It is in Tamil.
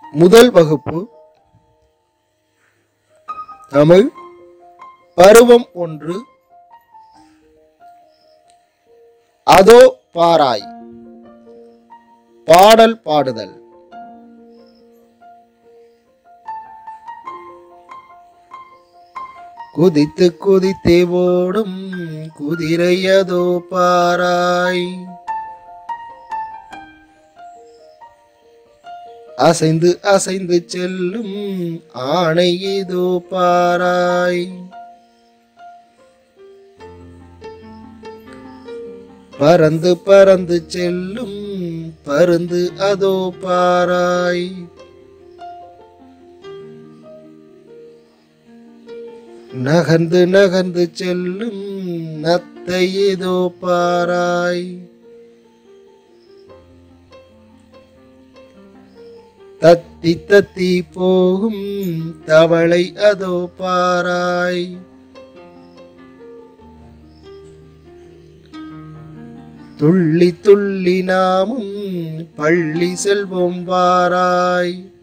முதல் வகுப்பு தமிழ் பருவம் ஒன்று அதோ பாராய் பாடல் பாடுதல் குதித்து குதித்தே ஓடும் குதிரையதோ பாராய் அசைந்து அசைந்து செல்லும் ஆணை ஏதோ பாராய் பறந்து பறந்து செல்லும் பருந்து அதோ பாராய் நகர்ந்து நகர்ந்து செல்லும் நத்தை ஏதோ பாராய் தத்தி தத்தி போகும் தவளை அதோ பாராய் துள்ளி துள்ளி நாமும் பள்ளி செல்வோம் பாராய்